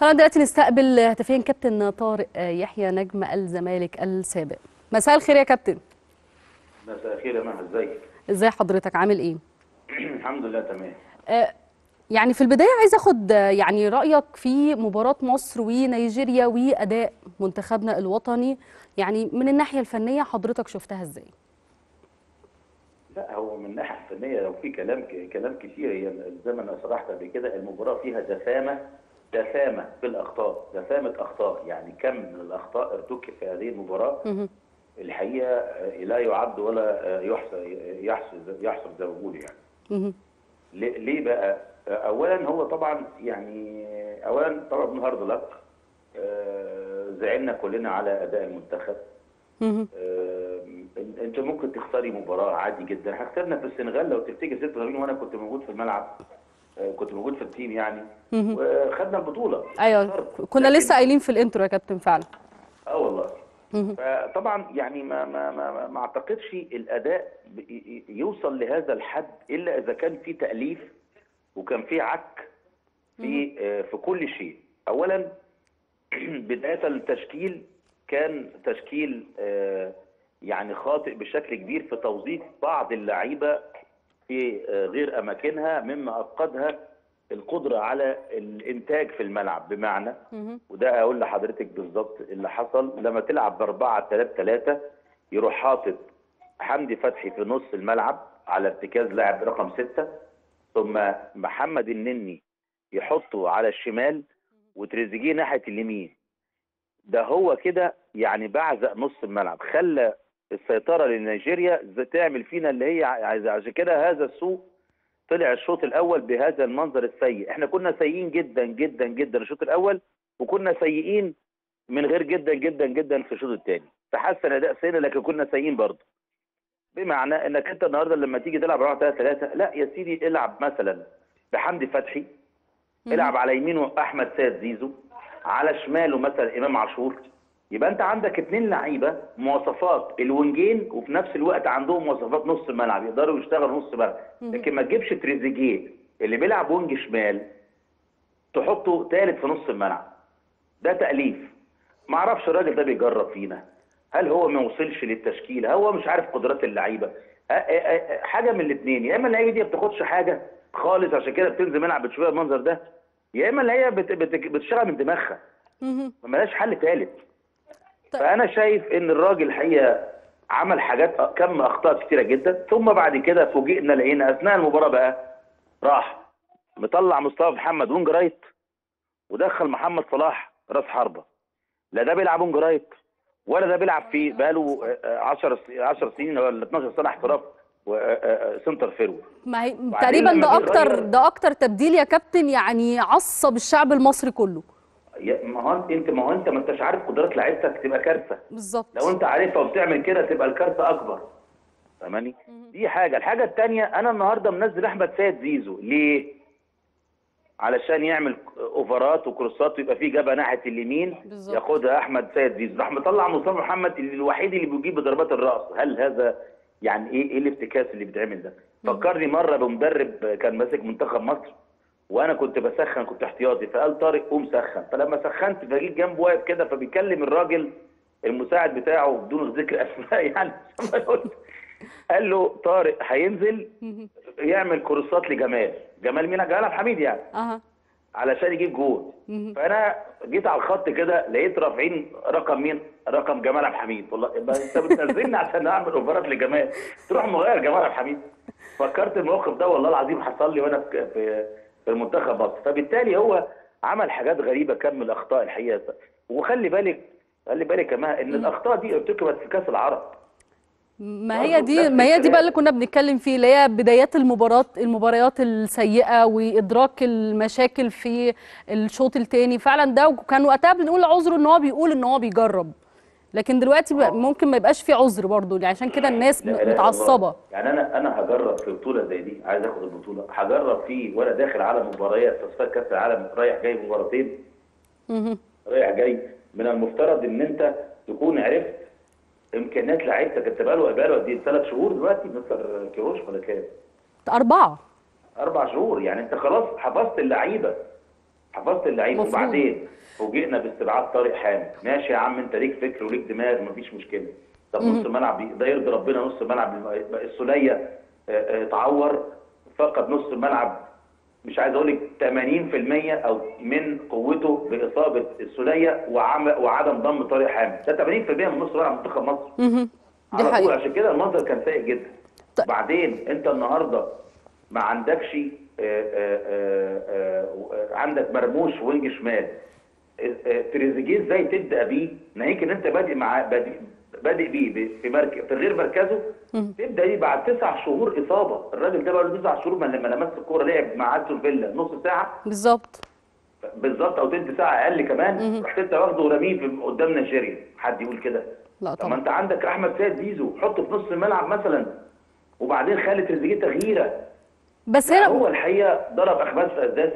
خلينا دلوقتي نستقبل هاتفيا كابتن طارق يحيى نجم الزمالك السابق مساء الخير يا كابتن مساء الخير يا مها ازيك؟ ازاي حضرتك عامل ايه الحمد لله تمام آه، يعني في البدايه عايز اخد آه، يعني رايك في مباراه مصر ونيجيريا واداء منتخبنا الوطني يعني من الناحيه الفنيه حضرتك شفتها ازاي لا هو من الناحيه الفنيه لو في كلام كلام كتير هي زي ما انا شرحت قبل كده المباراه فيها دسامه دسامه في الاخطاء دسامه اخطاء يعني كم من الاخطاء ارتكب في هذه المباراه مهم. الحقيقه آه، لا يعد ولا آه، يحصى يحصى يحصى زي ما بقول يعني مهم. ليه ليه بقى؟ آه، اولا هو طبعا يعني اولا طبعا النهارده لك آه، زعلنا كلنا على اداء المنتخب مهم. آه، انت ممكن تختاري مباراه عادي جدا احنا خسرنا في السنغال لو تفتكر 86 وانا كنت موجود في الملعب آه، كنت موجود في التيم يعني مهم. وخدنا البطوله ايوه خسرت. كنا لكن- لسه قايلين في الانترو يا كابتن فعلا اه والله مهم. فطبعا يعني ما ما ما, ما- ما اعتقدش الاداء ب- ي- يوصل لهذا الحد الا اذا كان في تاليف وكان في عك في آه، في كل شيء اولا بدايه التشكيل كان تشكيل آه، يعني خاطئ بشكل كبير في توظيف بعض اللعيبه في آه، غير اماكنها مما افقدها القدره على الانتاج في الملعب بمعنى مهم. وده اقول لحضرتك بالظبط اللي حصل لما تلعب باربعه 3 3 يروح حاطط حمدي فتحي في نص الملعب على ارتكاز لاعب رقم ستة ثم محمد النني يحطه على الشمال وتريزيجيه ناحيه اليمين ده هو كده يعني بعزق نص الملعب خلى السيطره لنيجيريا ز- تعمل فينا اللي هي عايزه عشان كده هذا السوء طلع الشوط الاول بهذا المنظر السيء احنا كنا سيئين جدا جدا جدا الشوط الاول وكنا سيئين من غير جدا جدا جدا في الشوط الثاني تحسن اداء سينا لكن كنا سيئين برضه بمعنى انك انت النهارده لما تيجي تلعب 4 3 3 لا يا سيدي العب مثلا بحمدي فتحي العب على يمينه احمد سيد زيزو على شماله مثلا امام عاشور يبقى انت عندك اثنين لعيبه مواصفات الوينجين وفي نفس الوقت عندهم مواصفات نص الملعب يقدروا يشتغلوا نص ملعب لكن ما تجيبش تريزيجيه اللي بيلعب وينج شمال تحطه ثالث في نص الملعب ده تأليف ما اعرفش الراجل ده بيجرب فينا هل هو ما وصلش للتشكيل هو مش عارف قدرات اللعيبه أ- أ- أ- حاجه من الاثنين يا اما اللعيبه دي ما بتاخدش حاجه خالص عشان كده بتنزل ملعب بتشوفها المنظر ده يا اما اللي هي بت- بت- بتشتغل من دماغها مهم. ما ملهاش حل ثالث طيب. فانا شايف ان الراجل الحقيقه عمل حاجات كم اخطاء كتيره جدا ثم بعد كده فوجئنا لقينا اثناء المباراه بقى راح مطلع مصطفى محمد وينج رايت ودخل محمد صلاح راس حربه لا ده بيلعب وينج رايت ولا ده بيلعب في بقاله 10 10 سنين ولا 12 سنه احتراف سنتر فيرو ما هي وبعدين تقريبا لما ده جه اكتر غير- ده اكتر تبديل يا كابتن يعني عصب الشعب المصري كله يا- ما هو انت ما هو انت ما انتش عارف قدرات لعيبتك تبقى كارثه بالظبط لو انت عارفها وبتعمل كده تبقى الكارثه اكبر فاهماني دي حاجه الحاجه الثانيه انا النهارده منزل احمد سيد زيزو ليه علشان يعمل اوفرات وكروسات ويبقى فيه جبهه ناحيه اليمين بالظبط. ياخدها احمد سيد زيزو راح مطلع مصطفى محمد اللي الوحيد اللي بيجيب بضربات الراس هل هذا يعني ايه ايه الافتكاس اللي بيتعمل ده فكرني مره بمدرب كان ماسك منتخب مصر وانا كنت بسخن كنت احتياطي فقال طارق قوم سخن فلما سخنت فجيت جنبه واقف كده فبيكلم الراجل المساعد بتاعه بدون ذكر اسماء يعني قال له طارق هينزل يعمل كورسات لجمال جمال مين جمال عبد الحميد يعني اها علشان يجيب جول فانا جيت على الخط كده لقيت رافعين رقم مين رقم جمال عبد الحميد والله يبقى انت بتنزلني عشان اعمل اوفرات لجمال تروح مغير جمال عبد الحميد فكرت الموقف ده والله العظيم حصل لي وانا في في في المنتخب مصر فبالتالي هو عمل حاجات غريبه كم من الاخطاء الحقيقه وخلي بالك خلي بالك كمان ان الاخطاء دي ارتكبت في كاس العرب ما هي برضه دي نفس ما هي دي الكلام. بقى اللي كنا بنتكلم فيه اللي هي بدايات المباراه المباريات السيئه وادراك المشاكل في الشوط الثاني فعلا ده وكان وقتها بنقول عذره ان هو بيقول ان هو بيجرب لكن دلوقتي بقى ممكن ما يبقاش في عذر برضه يعني عشان كده الناس لا إله إلا متعصبه الله. يعني انا انا هجرب في بطوله زي دي عايز اخد البطوله هجرب فيه وانا داخل على مباريات تصفيات كاس العالم رايح جاي مباراتين مهم. رايح جاي من المفترض ان انت تكون عرفت امكانيات لعيبتك انت بقاله بقاله قد ايه ثلاث شهور دلوقتي مستر كيروش ولا كام؟ أربعة اربع شهور يعني انت خلاص حفظت اللعيبه حفظت اللعيب مفروض. وبعدين فوجئنا باستبعاد طارق حامد ماشي يا عم انت ليك فكر وليك دماغ مفيش مشكله طب نص الملعب ده يرضي ربنا نص الملعب السوليه آه، آه، اتعور فقد نص الملعب مش عايز اقول لك 80% او من قوته باصابه السوليه وعم وعدم ضم طارق حامد ده 80% من نص ملعب منتخب مصر مهم. دي على طول حقيقة عشان كده المنظر كان سيء جدا طيب. بعدين انت النهارده ما عندكش آه، آه، آه، آه، عندك مرموش وينج شمال آه، آه، تريزيجيه ازاي تبدا بيه ناهيك ان انت بادئ مع بادئ بادئ بيه ب- في مركز في غير مركزه تبدا بيه بعد تسع شهور اصابه الراجل ده بقى له تسع شهور ما لما لمس الكوره لعب مع استون فيلا نص ساعه بالظبط بالظبط او تلت ساعه اقل كمان رحت انت واخده ورميه في- قدام نيجيريا حد يقول كده لا طب ما طبعا انت عندك احمد سيد زيزو حطه في نص الملعب مثلا وبعدين خلي تريزيجيه تغييره بس لا، هنا هو الحقيقه ضرب اخماس في اساس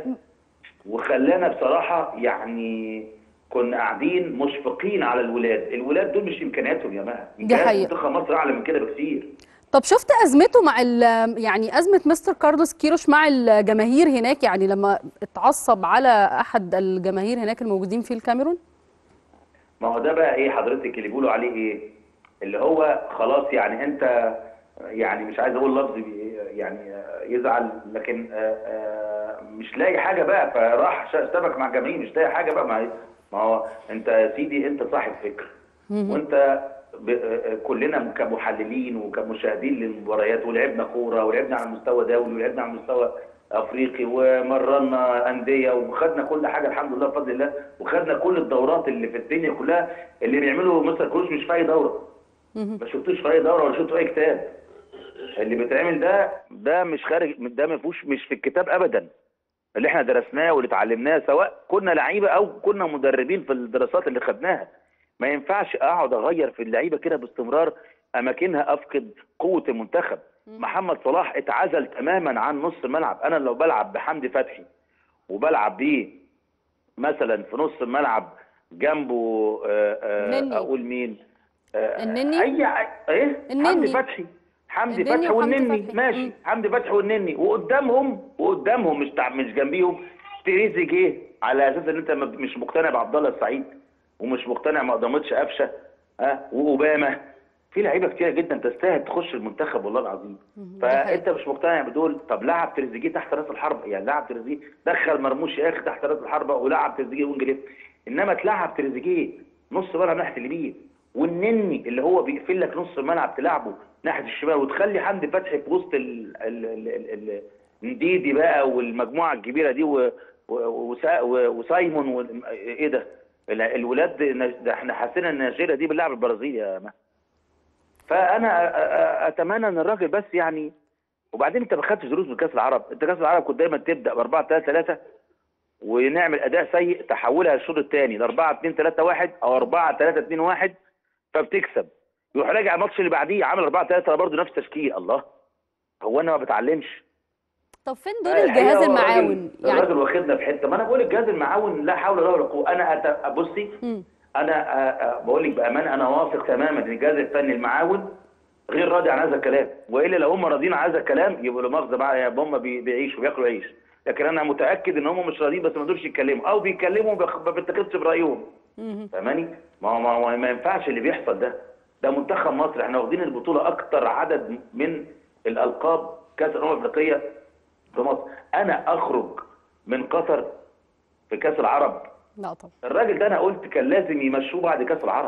وخلانا بصراحه يعني كنا قاعدين مشفقين على الولاد الولاد دول مش امكانياتهم يا مها امكانيات حقيقة. منتخب مصر اعلى من كده بكثير طب شفت ازمته مع ال- يعني ازمه مستر كاردوس كيروش مع الجماهير هناك يعني لما اتعصب على احد الجماهير هناك الموجودين في الكاميرون ما هو ده بقى ايه حضرتك اللي بيقولوا عليه ايه اللي هو خلاص يعني انت يعني مش عايز اقول لفظ بي- يعني يزعل لكن آه، آه، مش لاقي حاجه بقى فراح ش- اشتبك مع جماهير مش لاقي حاجه بقى ما ما هو انت يا سيدي انت صاحب فكر وانت ب- آه، كلنا كمحللين وكمشاهدين للمباريات ولعبنا كوره ولعبنا على مستوى دولي ولعبنا على مستوى افريقي ومرنا انديه وخدنا كل حاجه الحمد لله بفضل الله وخدنا كل الدورات اللي في الدنيا كلها اللي بيعملوا مستر كروش مش في اي دوره ما شفتوش في اي دوره ولا شفتوا اي كتاب اللي بيتعمل ده ده مش خارج ده ما فيهوش مش في الكتاب ابدا اللي احنا درسناه واللي اتعلمناه سواء كنا لعيبه او كنا مدربين في الدراسات اللي خدناها ما ينفعش اقعد اغير في اللعيبه كده باستمرار اماكنها افقد قوه المنتخب محمد صلاح اتعزل تماما عن نص الملعب انا لو بلعب بحمدي فتحي وبلعب بيه مثلا في نص الملعب جنبه آه، آه، النني. اقول مين آه، النني؟ اي ايه النني. حمدي فتحي حمدي النني فتحي وحمدي والنني فتحي. ماشي مم. حمدي فتحي والنني وقدامهم وقدامهم مش تع... مش جنبيهم تريزيجيه على اساس ان انت ما- مش مقتنع بعبد الله السعيد ومش مقتنع ما قدمتش قفشه ها واوباما في لعيبه كتيره جدا تستاهل تخش المنتخب والله العظيم فانت مش مقتنع بدول طب لعب تريزيجيه تحت راس الحرب يعني لعب تريزيجيه دخل مرموش يا اخي تحت راس الحربه ولعب تريزيجيه وينج ليفت انما تلعب تريزيجيه نص ملعب ناحيه اليمين والنني اللي هو بيقفل لك نص الملعب تلعبه ناحيه الشمال وتخلي حمدي فتحي في وسط ال ال ال ال ال نديدي بقى والمجموعه الكبيره دي و و- وسا- و- وسايمون و- ايه ده ال- الولاد ده احنا حاسين ان نيجيريا دي بنلعب البرازيل يا ما فانا أ- أ- اتمنى ان الراجل بس يعني وبعدين انت ما خدتش دروس من كاس العرب انت كاس العرب كنت دايما تبدا ب 4 3 3 ونعمل اداء سيء تحولها الشوط الثاني ل 4 2 3 1 او 4 3 2 1 فبتكسب يروح راجع الماتش اللي بعديه عامل 4 3 برضه نفس تشكيل الله هو انا ما بتعلمش طب فين دور الحقيقة الجهاز هو الراجل- المعاون يعني الراجل واخدنا في حته ما انا بقول الجهاز المعاون لا حول ولا قوه انا أت... بصي مم. انا أ- أ- بقول لك بامانه انا واثق تماما ان الجهاز الفني المعاون غير راضي عن هذا الكلام والا لو هم راضيين عن هذا الكلام يبقوا لا مؤاخذه بقى يبقى هم بي- بيعيشوا بياكلوا عيش لكن انا متاكد ان هم مش راضيين بس ما يقدروش يتكلموا او بيتكلموا بخ- ما بيتخذش برايهم مهم. فاهماني ما هو ما, هو ما ينفعش اللي بيحصل ده ده منتخب مصر احنا واخدين البطوله اكتر عدد من الالقاب كاس الامم الافريقيه في مصر انا اخرج من قطر في كاس العرب لا طبعا الراجل ده انا قلت كان لازم يمشوه بعد كاس العرب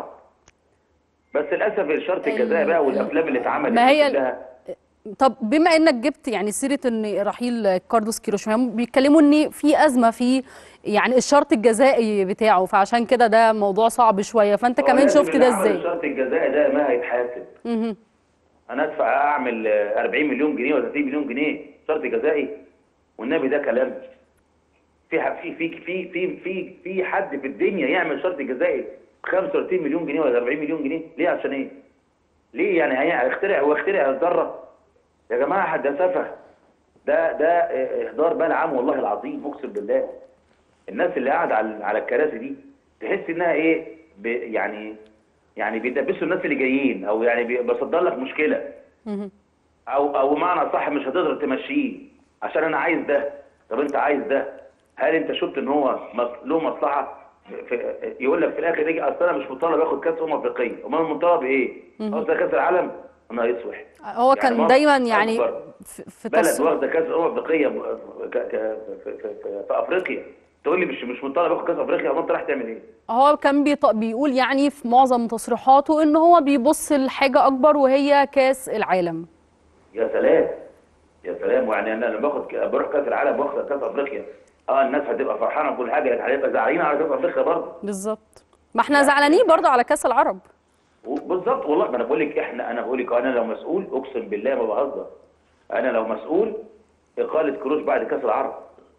بس للاسف الشرط الجزائي بقى والافلام اللي اتعملت ما هي دي كلها طب بما انك جبت يعني سيره ان رحيل كاردوس كيروش هم بيتكلموا ان في ازمه في يعني الشرط الجزائي بتاعه فعشان كده ده موضوع صعب شويه فانت هو كمان لازم شفت اللي ده عمل ازاي الشرط الجزائي ده ما هيتحاسب مهم. انا ادفع اعمل آه، 40 مليون جنيه ولا 30 مليون جنيه شرط جزائي والنبي ده كلام في ح- في في في في في في حد في الدنيا يعمل شرط جزائي ب 35 مليون جنيه ولا 40 مليون جنيه ليه عشان ايه ليه يعني هي- هيخترع هو يخترع الذره يا جماعه ده سفه ده ده آه، اهدار بال عام والله العظيم اقسم بالله الناس اللي قاعده على على الكراسي دي تحس انها ايه ب- يعني يعني بيدبسوا الناس اللي جايين او يعني بي- بيصدر لك مشكله مهم. او او معنى صح مش هتقدر تمشيه عشان انا عايز ده طب انت عايز ده هل انت شفت ان هو مص- له مصلحه في يقول لك في الاخر يجي اصل انا مش مطالب اخد كاس امم افريقيه امال المطالب ايه؟ اصل كاس العالم انا يصلح هو يعني كان مصر دايما يعني أكبر في في بلد تص... واخده كاس امم افريقيه ب- ك- ك- في, في, في, في افريقيا تقول لي مش مش مطالب اخد كاس افريقيا امال انت رايح تعمل ايه؟ هو كان بيط... بيقول يعني في معظم تصريحاته ان هو بيبص لحاجه اكبر وهي كاس العالم يا سلام يا سلام يعني انا لما باخد ك- بروح كاس العالم واخد كاس افريقيا اه الناس هتبقى فرحانه وكل حاجه لكن هتبقى زعلانين على كاس افريقيا برضه بالظبط ما احنا زعلانين برضه على كاس العرب بالظبط والله ما انا بقول لك احنا انا بقول لك انا لو مسؤول اقسم بالله ما بهزر انا لو مسؤول اقاله كروش بعد كاس العرب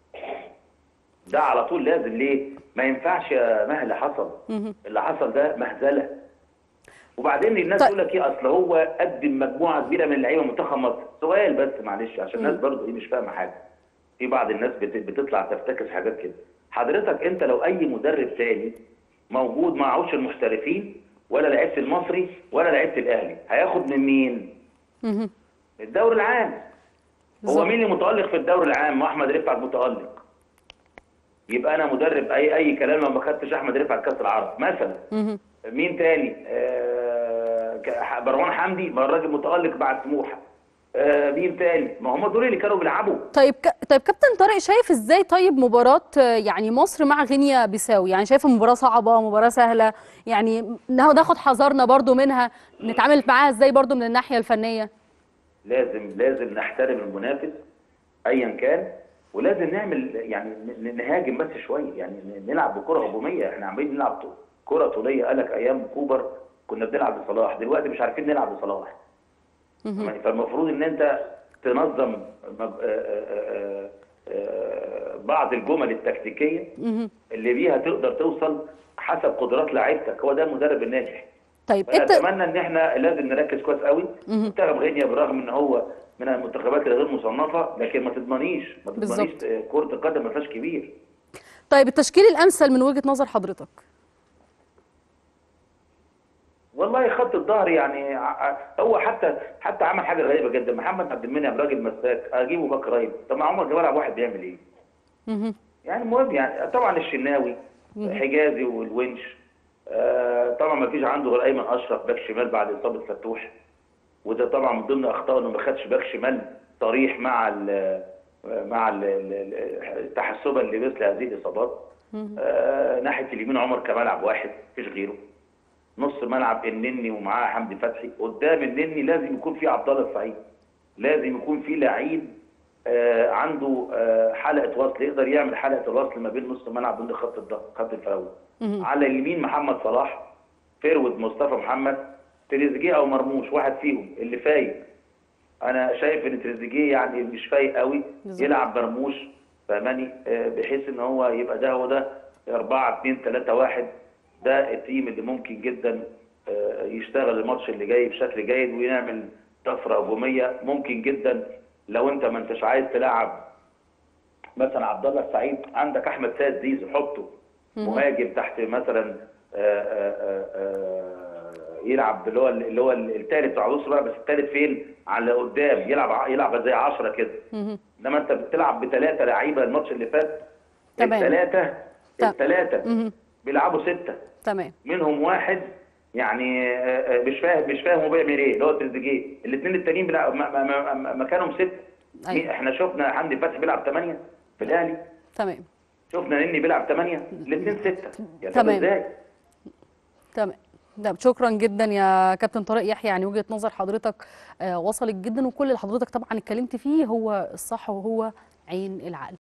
ده على طول لازم ليه؟ ما ينفعش يا مه اللي حصل اللي حصل ده مهزله وبعدين الناس طيب. تقول لك ايه اصل هو قدم مجموعه كبيره من اللعيبه منتخب مصر سؤال بس معلش عشان الناس برضه ايه مش فاهمه حاجه في بعض الناس بت- بتطلع تفتكس حاجات كده حضرتك انت لو اي مدرب تاني موجود معهوش المحترفين ولا لعيبه المصري ولا لعيبه الاهلي هياخد من مين؟ مهم. الدوري العام هو بالظبط. مين اللي متالق في الدوري العام؟ ما احمد رفعت متالق يبقى انا مدرب اي اي كلام لو ما خدتش احمد رفعت كاس العرب مثلا مهم. مين تاني؟ آه ك- مروان حمدي ما الراجل متالق بعد سموحه آه مين تاني؟ ما هم دول اللي كانوا بيلعبوا طيب ك... طيب كابتن طارق شايف ازاي طيب مباراة آه، يعني مصر مع غينيا بيساو يعني شايف المباراة صعبة مباراة سهلة يعني نا- ناخد حذرنا برضو منها نتعامل معاها ازاي برضو من الناحية الفنية لازم لازم نحترم المنافس ايا كان ولازم نعمل يعني ن- نهاجم بس شويه يعني ن- نلعب بكره هجوميه احنا عمالين نلعب ط- كره طوليه قالك ايام كوبر كنا بنلعب بصلاح دلوقتي مش عارفين نلعب بصلاح يعني فالمفروض ان انت تنظم مج- آه، آه، آه، آه، بعض الجمل التكتيكيه مهم. اللي بيها تقدر توصل حسب قدرات لعيبتك هو ده المدرب الناجح طيب فانا انت اتمنى ان احنا لازم نركز كويس قوي منتخب غينيا برغم ان هو من المنتخبات الغير مصنفه لكن ما تضمنيش ما تضمنيش بالظبط. آه، كره القدم ما فيهاش كبير طيب التشكيل الامثل من وجهة نظر حضرتك والله خط الظهر يعني ع- ع- هو حتى حتى عمل حاجه غريبه جدا محمد عبد المنعم راجل مساك اجيبه باك رايت طب ما عمر جمال عبد الواحد بيعمل ايه؟ مهم. يعني المهم يعني طبعا الشناوي حجازي والونش آه طبعا ما فيش عنده غير ايمن اشرف باك شمال بعد اصابه فتوح وده طبعا من ضمن اخطائه انه ما خدش باك شمال صريح مع ال مع ال- ال- ال- تحسبا لمثل هذه الاصابات آه ناحيه اليمين عمر كمال عبد واحد مفيش غيره نص ملعب النني ومعاه حمدي فتحي قدام النني لازم يكون في عبد الله السعيد لازم يكون في لعيب آه عنده آه حلقه وصل يقدر يعمل حلقه الوصل ما بين نص الملعب وبين خط الضغط خط الفاول على اليمين محمد صلاح فيرود مصطفى محمد تريزيجيه او مرموش واحد فيهم اللي فايق انا شايف ان تريزيجيه يعني مش فايق قوي بالظبط. يلعب مرموش فاهماني آه، بحيث ان هو يبقى ده هو ده 4 2 3 1 ده التيم اللي ممكن جدا آه، يشتغل الماتش اللي جاي بشكل جيد ونعمل طفره هجوميه ممكن جدا لو انت ما انتش عايز تلعب مثلا عبد الله السعيد عندك احمد سيد زيزو حطه مهاجم تحت مثلا آه، آه، آه، يلعب اللي هو اللي هو الثالث على نص بقى بس الثالث فين على قدام يلعب ع- يلعب زي 10 كده مهم. انما انت بتلعب بثلاثه لعيبه الماتش اللي فات تمام. الثلاثه تمام. الثلاثه مهم. بيلعبوا سته تمام منهم واحد يعني آه، آه، مش فاهم مش فاهم هو بيعمل ايه اللي هو تريزيجيه الاثنين التانيين بيلعبوا م- م- م- مكانهم سته أيوة. مين- احنا شفنا حمدي فتحي بيلعب ثمانيه في الاهلي تمام شفنا نني بيلعب ثمانيه الاثنين سته يا طب تمام. ازاي؟ تمام ده شكرا جدا يا كابتن طارق يحيى يعني وجهة نظر حضرتك آه، وصلت جدا وكل اللي حضرتك طبعا اتكلمت فيه هو الصح وهو عين العقل